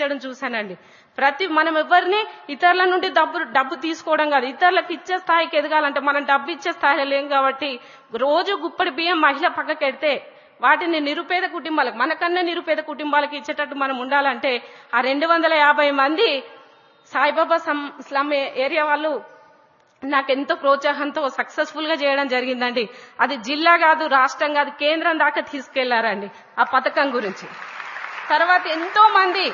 ప్రేరేపించడం చూశానండి ప్రతి మనం ఎవరిని ఇతరుల నుండి డబ్బు డబ్బు తీసుకోవడం కాదు ఇతరులకు ఇచ్చే స్థాయికి ఎదగాలంటే మనం డబ్బు ఇచ్చే స్థాయిలో లేం కాబట్టి రోజు గుప్పడి బియ్యం మహిళ పక్కకెడితే వాటిని నిరుపేద కుటుంబాలకు మనకన్నా నిరుపేద కుటుంబాలకు ఇచ్చేటట్టు మనం ఉండాలంటే ఆ రెండు వందల యాభై మంది సాయిబాబా సమ్ స్లమ్ ఏరియా వాళ్ళు నాకెంతో ప్రోత్సాహంతో సక్సెస్ఫుల్ గా చేయడం జరిగిందండి అది జిల్లా కాదు రాష్ట్రం కాదు కేంద్రం దాకా తీసుకెళ్లారండి ఆ పథకం గురించి తర్వాత ఎంతో మంది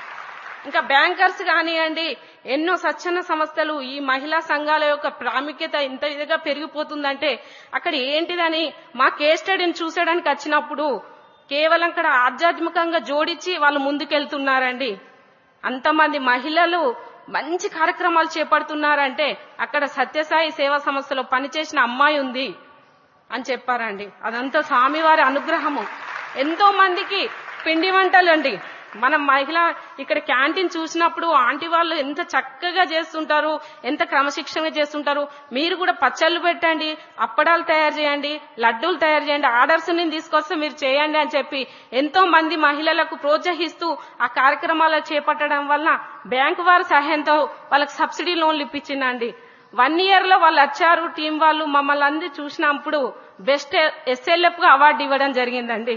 ఇంకా బ్యాంకర్స్ కానివ్వండి ఎన్నో స్వచ్ఛంద సంస్థలు ఈ మహిళా సంఘాల యొక్క ప్రాముఖ్యత ఎంత ఇదిగా పెరిగిపోతుందంటే అక్కడ ఏంటిదని మా కేస్ స్టడీని చూసేయడానికి వచ్చినప్పుడు కేవలం అక్కడ ఆధ్యాత్మికంగా జోడించి వాళ్ళు ముందుకెళ్తున్నారండి అంతమంది మహిళలు మంచి కార్యక్రమాలు చేపడుతున్నారంటే అక్కడ సత్యసాయి సేవా సంస్థలో పనిచేసిన అమ్మాయి ఉంది అని చెప్పారండి అదంతా స్వామివారి అనుగ్రహము ఎంతో మందికి పిండి వంటలు అండి మనం మహిళ ఇక్కడ క్యాంటీన్ చూసినప్పుడు ఆంటీ వాళ్ళు ఎంత చక్కగా చేస్తుంటారు ఎంత క్రమశిక్షణగా చేస్తుంటారు మీరు కూడా పచ్చళ్ళు పెట్టండి అప్పడాలు తయారు చేయండి లడ్డూలు తయారు చేయండి ఆర్డర్స్ నేను తీసుకొస్తే మీరు చేయండి అని చెప్పి ఎంతో మంది మహిళలకు ప్రోత్సహిస్తూ ఆ కార్యక్రమాలు చేపట్టడం వల్ల బ్యాంకు వారి సహాయంతో వాళ్ళకి సబ్సిడీ లోన్లు ఇప్పించిందండి వన్ ఇయర్ లో వాళ్ళు వచ్చారు టీం వాళ్ళు మమ్మల్ని అంది చూసినప్పుడు బెస్ట్ ఎస్ఎల్ఎఫ్ గా అవార్డు ఇవ్వడం జరిగిందండి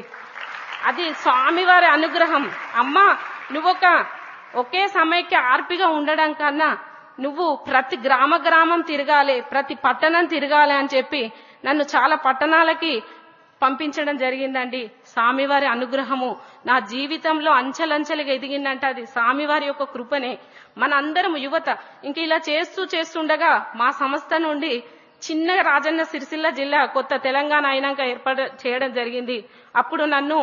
అది స్వామివారి అనుగ్రహం అమ్మా నువ్వొక ఒకే సమైక్య ఆర్పిగా ఉండడం కన్నా నువ్వు ప్రతి గ్రామ గ్రామం తిరగాలి ప్రతి పట్టణం తిరగాలి అని చెప్పి నన్ను చాలా పట్టణాలకి పంపించడం జరిగిందండి స్వామివారి అనుగ్రహము నా జీవితంలో అంచెలంచెలుగా ఎదిగిందంటే అది స్వామివారి యొక్క కృపనే మనందరం యువత ఇంక ఇలా చేస్తూ చేస్తుండగా మా సంస్థ నుండి చిన్నగా రాజన్న సిరిసిల్ల జిల్లా కొత్త తెలంగాణ అయినాక ఏర్పాటు చేయడం జరిగింది అప్పుడు నన్ను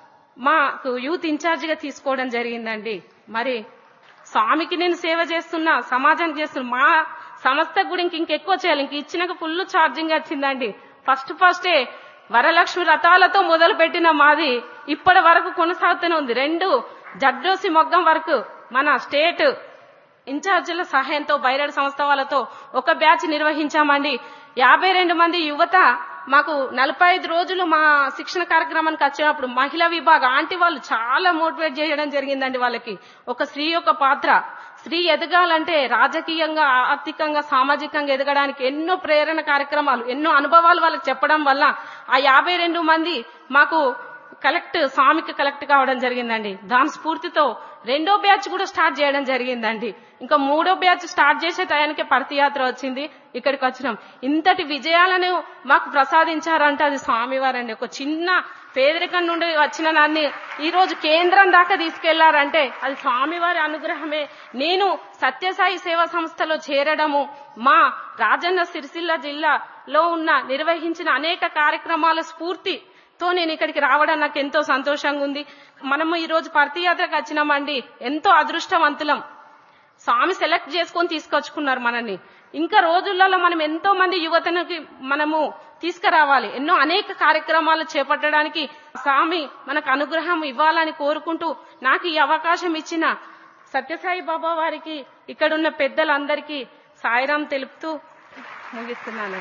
మాకు యూత్ ఇన్ఛార్జిగా తీసుకోవడం జరిగిందండి మరి స్వామికి నేను సేవ చేస్తున్నా సమాజానికి చేస్తున్నా మా సంస్థ కూడా ఇంక ఇంకెక్కువ చేయాలి ఇంక ఇచ్చినాక ఫుల్ ఛార్జింగ్ వచ్చిందండి ఫస్ట్ ఫస్టే వరలక్ష్మి రథాలతో మొదలు పెట్టిన మాది ఇప్పటి వరకు కొనసాగుతూనే ఉంది రెండు జడ్డోసి మొగ్గం వరకు మన స్టేట్ ఇన్ఛార్జీల సహాయంతో బైరాడ్ సంస్థ వాళ్ళతో ఒక బ్యాచ్ నిర్వహించామండి యాభై రెండు మంది యువత మాకు నలభై ఐదు రోజులు మా శిక్షణ కార్యక్రమానికి వచ్చినప్పుడు మహిళా విభాగం ఆంటీ వాళ్ళు చాలా మోటివేట్ చేయడం జరిగిందండి వాళ్ళకి ఒక స్త్రీ యొక్క పాత్ర స్త్రీ ఎదగాలంటే రాజకీయంగా ఆర్థికంగా సామాజికంగా ఎదగడానికి ఎన్నో ప్రేరణ కార్యక్రమాలు ఎన్నో అనుభవాలు వాళ్ళకి చెప్పడం వల్ల ఆ యాభై రెండు మంది మాకు కలెక్ట్ స్వామికి కలెక్ట్ కావడం జరిగిందండి దాని స్ఫూర్తితో రెండో బ్యాచ్ కూడా స్టార్ట్ చేయడం జరిగిందండి ఇంకా మూడో బ్యాచ్ స్టార్ట్ చేసే టయానికి పరతియాత్ర వచ్చింది ఇక్కడికి వచ్చినాం ఇంతటి విజయాలను మాకు ప్రసాదించారంటే అది స్వామివారండి ఒక చిన్న పేదరికం నుండి వచ్చిన నన్ను ఈ రోజు కేంద్రం దాకా తీసుకెళ్లారంటే అది స్వామివారి అనుగ్రహమే నేను సత్యసాయి సేవా సంస్థలో చేరడము మా రాజన్న సిరిసిల్ల జిల్లాలో ఉన్న నిర్వహించిన అనేక కార్యక్రమాల స్ఫూర్తి తో నేను ఇక్కడికి రావడం నాకు ఎంతో సంతోషంగా ఉంది మనము ఈ రోజు పర్తియాత్రకు వచ్చినామండి ఎంతో అదృష్టవంతులం స్వామి సెలెక్ట్ చేసుకొని తీసుకొచ్చుకున్నారు మనల్ని ఇంకా రోజులలో మనం ఎంతో మంది యువతనికి మనము తీసుకురావాలి ఎన్నో అనేక కార్యక్రమాలు చేపట్టడానికి స్వామి మనకు అనుగ్రహం ఇవ్వాలని కోరుకుంటూ నాకు ఈ అవకాశం ఇచ్చిన సత్యసాయి బాబా వారికి ఇక్కడున్న పెద్దలందరికీ సాయిరాం తెలుపుతూ ముగిస్తున్నాను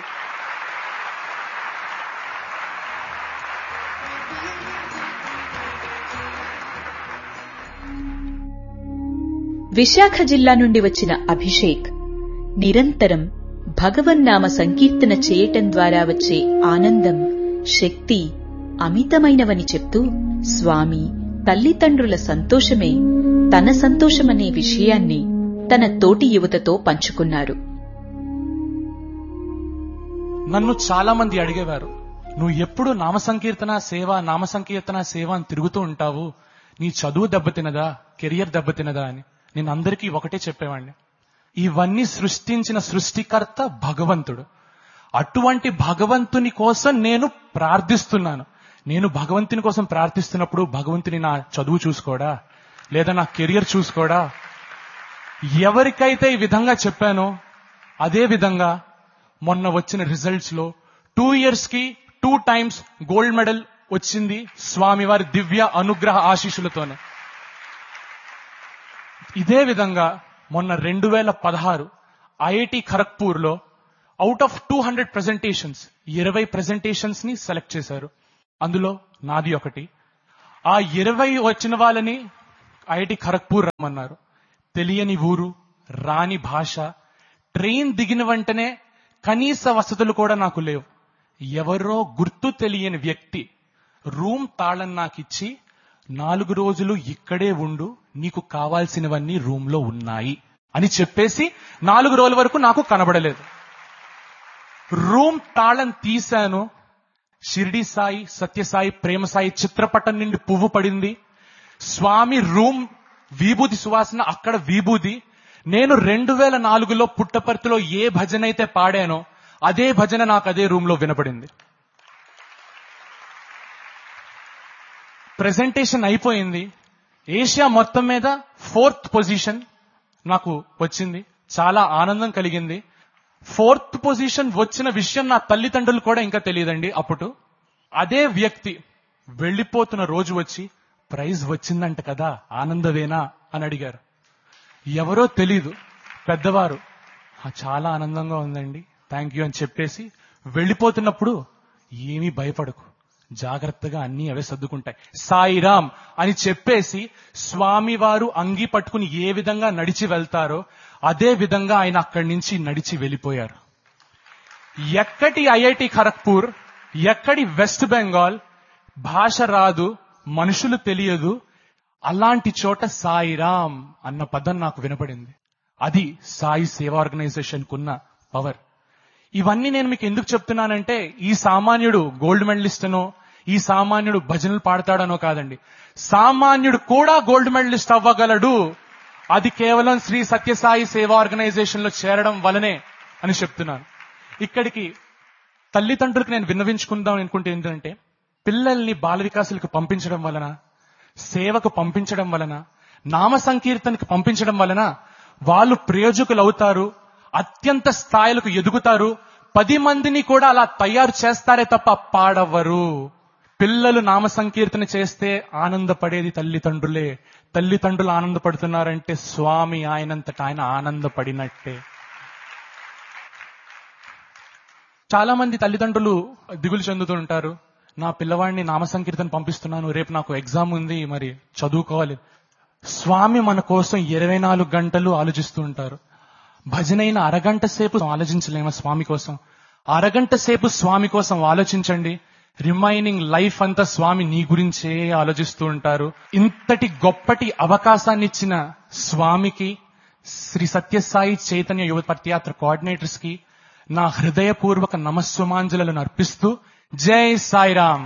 విశాఖ జిల్లా నుండి వచ్చిన అభిషేక్ నిరంతరం భగవన్నామ సంకీర్తన చేయటం ద్వారా వచ్చే ఆనందం శక్తి అమితమైనవని చెప్తూ స్వామి తల్లిదండ్రుల సంతోషమే తన సంతోషమనే విషయాన్ని తన తోటి యువతతో పంచుకున్నారు నన్ను చాలా మంది అడిగేవారు నువ్వు ఎప్పుడు నామ సంకీర్తన సేవ నామ సంకీర్తన సేవ అని తిరుగుతూ ఉంటావు నీ చదువు దెబ్బతినదా కెరియర్ దెబ్బతినదా అని నేను అందరికీ ఒకటే చెప్పేవాడిని ఇవన్నీ సృష్టించిన సృష్టికర్త భగవంతుడు అటువంటి భగవంతుని కోసం నేను ప్రార్థిస్తున్నాను నేను భగవంతుని కోసం ప్రార్థిస్తున్నప్పుడు భగవంతుని నా చదువు చూసుకోడా లేదా నా కెరియర్ చూసుకోడా ఎవరికైతే ఈ విధంగా చెప్పానో అదే విధంగా మొన్న వచ్చిన రిజల్ట్స్ లో టూ ఇయర్స్ కి టూ టైమ్స్ గోల్డ్ మెడల్ వచ్చింది స్వామివారి దివ్య అనుగ్రహ ఆశీస్సులతోనే ఇదే విధంగా మొన్న రెండు వేల పదహారు ఐఐటి ఖరగ్పూర్ లో out of two hundred presentations ఇరవై ప్రెజెంటేషన్స్ ని సెలెక్ట్ చేశారు అందులో నాది ఒకటి ఆ ఇరవై వచ్చిన వాళ్ళని ఐఐటి ఖరగ్పూర్ రమ్మన్నారు తెలియని ఊరు రాని భాష ట్రైన్ దిగిన వెంటనే కనీస వసతులు కూడా నాకు లేవు ఎవరో గుర్తు తెలియని వ్యక్తి రూమ్ తాళం నాకిచ్చి నాలుగు రోజులు ఇక్కడే ఉండు నీకు కావాల్సినవన్నీ రూమ్ లో ఉన్నాయి అని చెప్పేసి నాలుగు రోజుల వరకు నాకు కనబడలేదు రూమ్ తాళం తీశాను షిరిడి సాయి సత్యసాయి ప్రేమ సాయి చిత్రపటం నుండి పువ్వు పడింది స్వామి రూమ్ విభూది సువాసన అక్కడ విభూది నేను రెండు వేల నాలుగులో పుట్టపర్తిలో ఏ భజన అయితే పాడానో అదే భజన నాకు అదే రూమ్ లో వినపడింది ప్రెజెంటేషన్ అయిపోయింది ఏషియా మొత్తం మీద ఫోర్త్ పొజిషన్ నాకు వచ్చింది చాలా ఆనందం కలిగింది ఫోర్త్ పొజిషన్ వచ్చిన విషయం నా తల్లిదండ్రులు కూడా ఇంకా తెలియదండి అప్పుడు అదే వ్యక్తి వెళ్ళిపోతున్న రోజు వచ్చి ప్రైజ్ వచ్చిందంట కదా ఆనందవేనా అని అడిగారు ఎవరో తెలీదు పెద్దవారు "ఆ, చాలా ఆనందంగా ఉందండి థ్యాంక్ యూ అని చెప్పేసి వెళ్ళిపోతున్నప్పుడు ఏమీ భయపడకు జాగ్రత్తగా అన్ని అవే సర్దుకుంటాయి సాయిరామ్ అని చెప్పేసి స్వామివారు అంగి పట్టుకుని ఏ విధంగా నడిచి వెళ్తారో అదే విధంగా ఆయన అక్కడి నుంచి నడిచి వెళ్ళిపోయారు ఎక్కడి ఐఐటి ఖరగ్పూర్ ఎక్కడి వెస్ట్ బెంగాల్ భాష రాదు మనుషులు తెలియదు అలాంటి చోట సాయిరామ్ అన్న పదం నాకు వినపడింది అది సాయి సేవా ఆర్గనైజేషన్ కున్న పవర్ ఇవన్నీ నేను మీకు ఎందుకు చెప్తున్నానంటే ఈ సామాన్యుడు గోల్డ్ మెడలిస్ట్ అనో ఈ సామాన్యుడు భజనలు పాడతాడనో కాదండి సామాన్యుడు కూడా గోల్డ్ మెడలిస్ట్ అవ్వగలడు అది కేవలం శ్రీ సత్యసాయి సేవా ఆర్గనైజేషన్ లో చేరడం వలనే అని చెప్తున్నాను ఇక్కడికి తల్లిదండ్రులకు నేను విన్నవించుకుందాం అనుకుంటే ఏంటంటే పిల్లల్ని బాల వికాసులకు పంపించడం వలన సేవకు పంపించడం వలన నామ సంకీర్తనకు పంపించడం వలన వాళ్ళు ప్రయోజకులు అవుతారు అత్యంత స్థాయిలకు ఎదుగుతారు పది మందిని కూడా అలా తయారు చేస్తారే తప్ప పాడవ్వరు పిల్లలు నామ సంకీర్తన చేస్తే ఆనందపడేది తల్లిదండ్రులే తల్లిదండ్రులు ఆనందపడుతున్నారంటే స్వామి ఆయనంతట ఆయన ఆనందపడినట్టే చాలా మంది తల్లిదండ్రులు దిగులు చెందుతూ ఉంటారు నా పిల్లవాడిని నామ సంకీర్తన పంపిస్తున్నాను రేపు నాకు ఎగ్జామ్ ఉంది మరి చదువుకోవాలి స్వామి మన కోసం ఇరవై నాలుగు గంటలు ఆలోచిస్తూ ఉంటారు భజనైన అరగంట సేపు ఆలోచించలేమా స్వామి కోసం అరగంట సేపు స్వామి కోసం ఆలోచించండి రిమైనింగ్ లైఫ్ అంతా స్వామి నీ గురించే ఆలోచిస్తూ ఉంటారు ఇంతటి గొప్పటి అవకాశాన్ని ఇచ్చిన స్వామికి శ్రీ సత్యసాయి చైతన్య యువ పత్యాత్ర కోఆర్డినేటర్స్ కి నా హృదయపూర్వక నమస్సుమాంజలను అర్పిస్తూ జై సాయిరామ్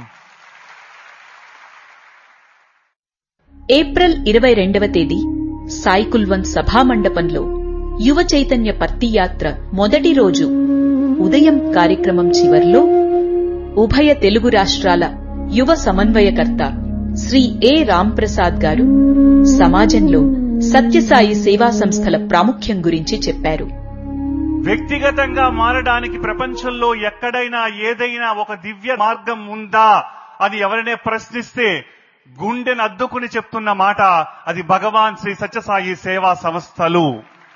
ఏప్రిల్ ఇరవై రెండవ తేదీ సాయికుల్వంత్ సభామండపంలో యువ చైతన్య పత్తి యాత్ర మొదటి రోజు ఉదయం కార్యక్రమం చివర్లో ఉభయ తెలుగు రాష్ట్రాల యువ సమన్వయకర్త శ్రీ ఏ రాంప్రసాద్ గారు సమాజంలో సత్యసాయి సేవా సంస్థల ప్రాముఖ్యం గురించి చెప్పారు వ్యక్తిగతంగా మారడానికి ప్రపంచంలో ఎక్కడైనా ఏదైనా ఒక దివ్య మార్గం ఉందా అని ఎవరైనా ప్రశ్నిస్తే గుండెను అద్దుకుని చెప్తున్న మాట అది భగవాన్ శ్రీ సత్యసాయి సేవా సంస్థలు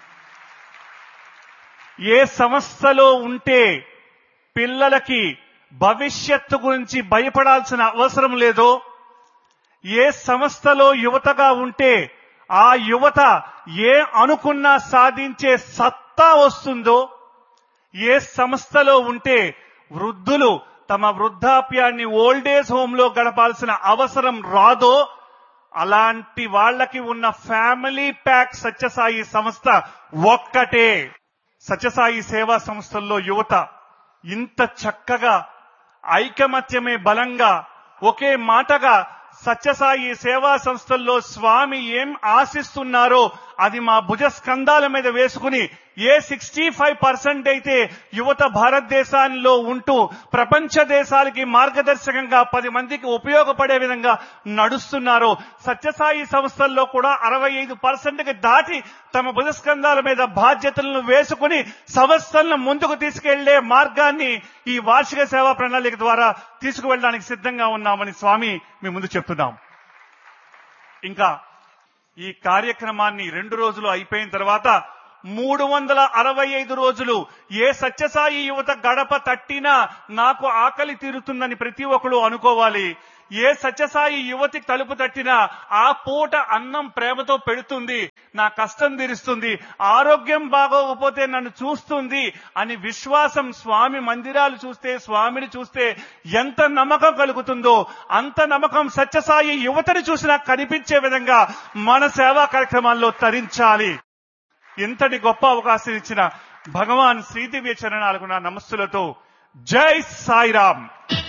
ఏ సంస్థలో ఉంటే పిల్లలకి భవిష్యత్తు గురించి భయపడాల్సిన అవసరం లేదో ఏ సంస్థలో యువతగా ఉంటే ఆ యువత ఏ అనుకున్నా సాధించే సత్తా వస్తుందో ఏ సంస్థలో ఉంటే వృద్ధులు తమ వృద్ధాప్యాన్ని ఓల్డేజ్ హోమ్ లో గడపాల్సిన అవసరం రాదో అలాంటి వాళ్ళకి ఉన్న ఫ్యామిలీ ప్యాక్ సత్యసాయి సంస్థ ఒక్కటే సత్యసాయి సేవా సంస్థల్లో యువత ఇంత చక్కగా ఐకమత్యమే బలంగా ఒకే మాటగా సత్యసాయి సేవా సంస్థల్లో స్వామి ఏం ఆశిస్తున్నారో అది మా భుజ స్కంధాల మీద వేసుకుని ఏ సిక్స్టీ ఫైవ్ పర్సెంట్ అయితే యువత భారతదేశాల్లో ఉంటూ ప్రపంచ దేశాలకి మార్గదర్శకంగా పది మందికి ఉపయోగపడే విధంగా నడుస్తున్నారో సత్యసాయి సంస్థల్లో కూడా అరవై ఐదు పర్సెంట్కి దాటి తమ భుజస్కంధాల మీద బాధ్యతలను వేసుకుని సంస్థలను ముందుకు తీసుకెళ్లే మార్గాన్ని ఈ వార్షిక సేవా ప్రణాళిక ద్వారా తీసుకువెళ్ళడానికి సిద్ధంగా ఉన్నామని స్వామి మీ ముందు చెప్తున్నాం ఇంకా ఈ కార్యక్రమాన్ని రెండు రోజులు అయిపోయిన తర్వాత మూడు వందల అరవై ఐదు రోజులు ఏ సత్యసాయి యువత గడప తట్టినా నాకు ఆకలి తీరుతుందని ప్రతి ఒక్కరు అనుకోవాలి ఏ సత్యసాయి యువతి తలుపు తట్టినా ఆ పూట అన్నం ప్రేమతో పెడుతుంది నా కష్టం తీరుస్తుంది ఆరోగ్యం బాగోకపోతే నన్ను చూస్తుంది అని విశ్వాసం స్వామి మందిరాలు చూస్తే స్వామిని చూస్తే ఎంత నమ్మకం కలుగుతుందో అంత నమ్మకం సత్యసాయి యువతని చూసినా కనిపించే విధంగా మన సేవా కార్యక్రమాల్లో తరించాలి ఇంతటి గొప్ప అవకాశం ఇచ్చిన భగవాన్ శ్రీదివ్య చరణాలకు నా నమస్సులతో జై సాయిరామ్